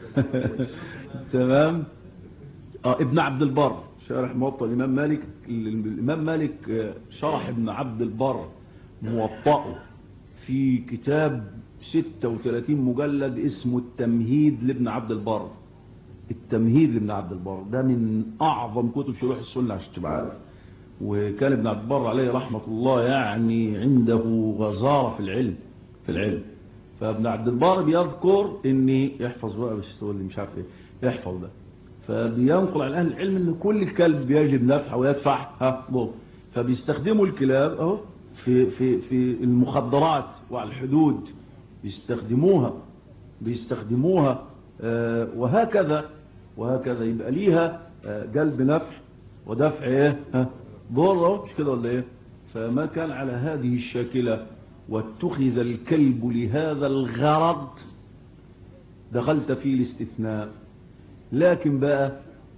Speaker 1: تمام اه ابن عبد البر شارح موطأ الإمام مالك الإمام مالك آه، شرح ابن عبد البر موطأه في كتاب 36 مجلد اسمه التمهيد لابن عبد البر التمهيد لابن عبد البر ده من أعظم كتب شروح السنة عشان تبقى عارف وكان ابن عبد البر عليه رحمة الله يعني عنده غزارة في العلم في العلم فابن عبد البر بيذكر ان يحفظ بقى مش تقول لي مش عارف ايه يحفظ ده فبينقل عن اهل العلم ان كل كلب بيجب نفع ويدفع ها ضر فبيستخدموا الكلاب اهو في في في المخدرات وعلى الحدود بيستخدموها بيستخدموها آه وهكذا وهكذا يبقى ليها آه جلب نفع ودفع ايه ها ضر مش كده ولا ايه فما كان على هذه الشاكله واتخذ الكلب لهذا الغرض دخلت في الاستثناء لكن بقى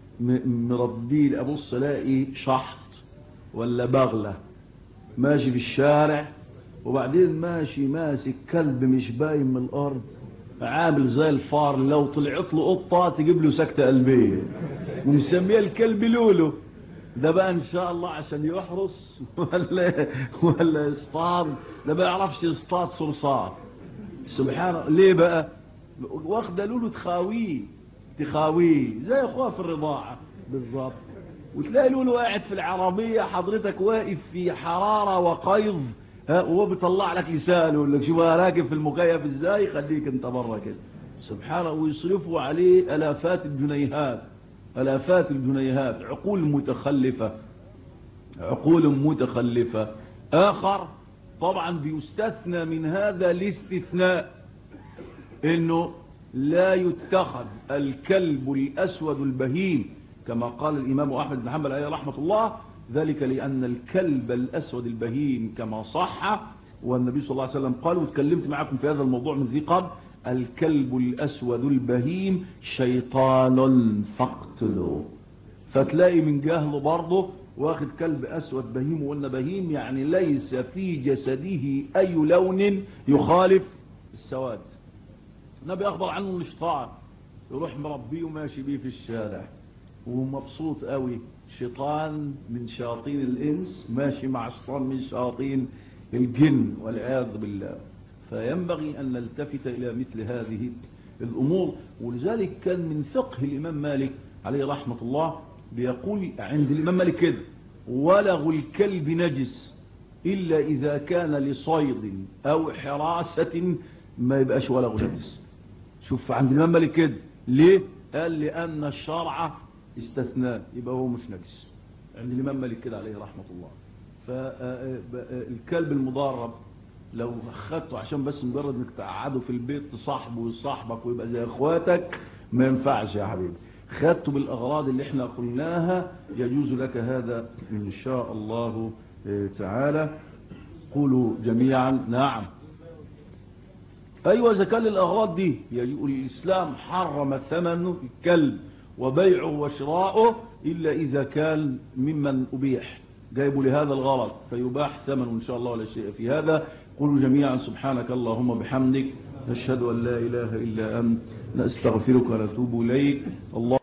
Speaker 1: مربي ابص الاقي شحط ولا بغلة ماشي في الشارع وبعدين ماشي ماسك كلب مش باين من الارض عامل زي الفار لو طلعت له قطه تجيب له سكته قلبيه ومسميه الكلب لولو ده بقى ان شاء الله عشان يحرس ولا ولا يصطاد ده ما يعرفش يصطاد صرصار سبحان الله ليه بقى واخده لولو تخاويه تخاويه زي اخوها في الرضاعه بالظبط وتلاقي لولو قاعد في العربيه حضرتك واقف في حراره وقيظ ها وهو بيطلع لك لسانه يقول لك شوف راكب في المكيف ازاي خليك انت بره كده سبحان الله ويصرفوا عليه الافات الجنيهات الافات الجنيهات عقول متخلفة عقول متخلفة اخر طبعا بيستثنى من هذا الاستثناء انه لا يتخذ الكلب الاسود البهيم كما قال الامام احمد بن حنبل عليه رحمة الله ذلك لان الكلب الاسود البهيم كما صح والنبي صلى الله عليه وسلم قال وتكلمت معكم في هذا الموضوع من ذي قبل الكلب الأسود البهيم شيطان فاقتلوه فتلاقي من جهله برضه واخد كلب أسود بهيم وقلنا بهيم يعني ليس في جسده أي لون يخالف السواد النبي أخبر عنه الشيطان يروح مربيه وماشي بيه في الشارع ومبسوط قوي شيطان من شياطين الإنس ماشي مع شيطان من شياطين الجن والعياذ بالله فينبغي أن نلتفت إلى مثل هذه الأمور ولذلك كان من فقه الإمام مالك عليه رحمة الله بيقول عند الإمام مالك كده ولغ الكلب نجس إلا إذا كان لصيد أو حراسة ما يبقاش ولغ نجس شوف عند الإمام مالك كده ليه قال لأن الشرع استثناء يبقى هو مش نجس عند الإمام مالك كده عليه رحمة الله فالكلب المضارب لو خدته عشان بس مجرد انك تقعده في البيت تصاحبه ويصاحبك ويبقى زي اخواتك ما ينفعش يا حبيبي خدته بالاغراض اللي احنا قلناها يجوز لك هذا ان شاء الله تعالى قولوا جميعا نعم ايوه اذا كان الاغراض دي الاسلام حرم ثمن الكلب وبيعه وشراؤه الا اذا كان ممن ابيح جايبه لهذا الغرض فيباح ثمن ان شاء الله ولا شيء في هذا قولوا جميعا سبحانك اللهم بحمدك نشهد أن لا إله إلا أنت نستغفرك ونتوب إليك الله